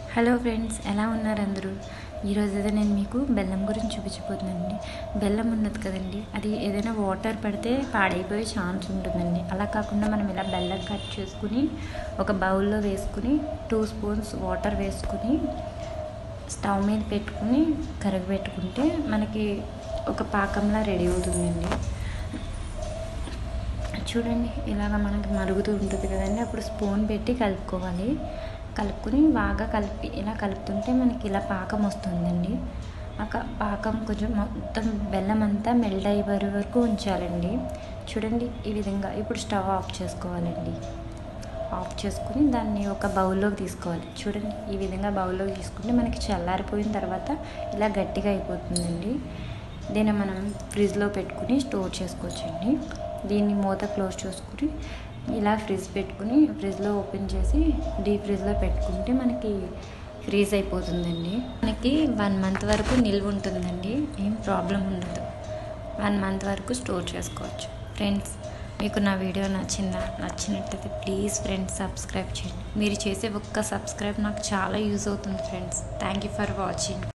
hello friends ఎలా ఉన్నారు అందరూ ఈరోజు అయితే నేను మీకు బెల్లం గురించి చూపించబోతున్నానండి బెల్లం ఉన్నది కదండి అది ఏదైనా వాటర్ పడితే పాడైపోయే ఛాన్స్ ఉంటుందండి అలా కాకుండా మనం ఇలా బెల్లం కట్ చేసుకుని ఒక బౌల్లో వేసుకుని టూ స్పూన్స్ వాటర్ వేసుకుని స్టవ్ మీద పెట్టుకుని కరగబెట్టుకుంటే మనకి ఒక పాకంలా రెడీ అవుతుందండి చూడండి ఇలాగ మనకి మరుగుతూ ఉంటుంది కదండి అప్పుడు స్పూన్ పెట్టి కలుపుకోవాలి కలుపుకొని బాగా కలిపి ఇలా కలుపుతుంటే మనకి ఇలా పాకం వస్తుందండి ఆ క- పాకం కొంచెం మొత్తం బెల్లం అంతా మెల్ట్ అయ్యే వరకు ఉంచాలండి చూడండి ఈ విధంగా ఇప్పుడు స్టవ్ ఆఫ్ చేసుకోవాలండి ఆఫ్ చేసుకుని దాన్ని ఒక బౌల్లోకి తీసుకోవాలి చూడండి ఈ విధంగా బౌల్లోకి తీసుకుంటే మనకి చల్లారిపోయిన తర్వాత ఇలా గట్టిగా అయిపోతుందండి దీన్ని మనం ఫ్రిడ్జ్లో పెట్టుకుని స్టోర్ చేసుకోవచ్చండి దీన్ని మూత క్లోజ్ చేసుకుని ఇలా ఫ్రిడ్జ్ పెట్టుకుని ఫ్రిడ్జ్లో ఓపెన్ చేసి డీప్ ఫ్రిడ్జ్లో పెట్టుకుంటే మనకి ఫ్రీజ్ అయిపోతుందండి మనకి వన్ మంత్ వరకు నిల్వ ఉంటుందండి ఏం ప్రాబ్లం ఉండదు వన్ మంత్ వరకు స్టోర్ చేసుకోవచ్చు ఫ్రెండ్స్ మీకు నా వీడియో నచ్చిందా నచ్చినట్లయితే ప్లీజ్ ఫ్రెండ్స్ సబ్స్క్రైబ్ చేయండి మీరు చేసే ఒక్క సబ్స్క్రైబ్ నాకు చాలా యూజ్ అవుతుంది friends thank you for watching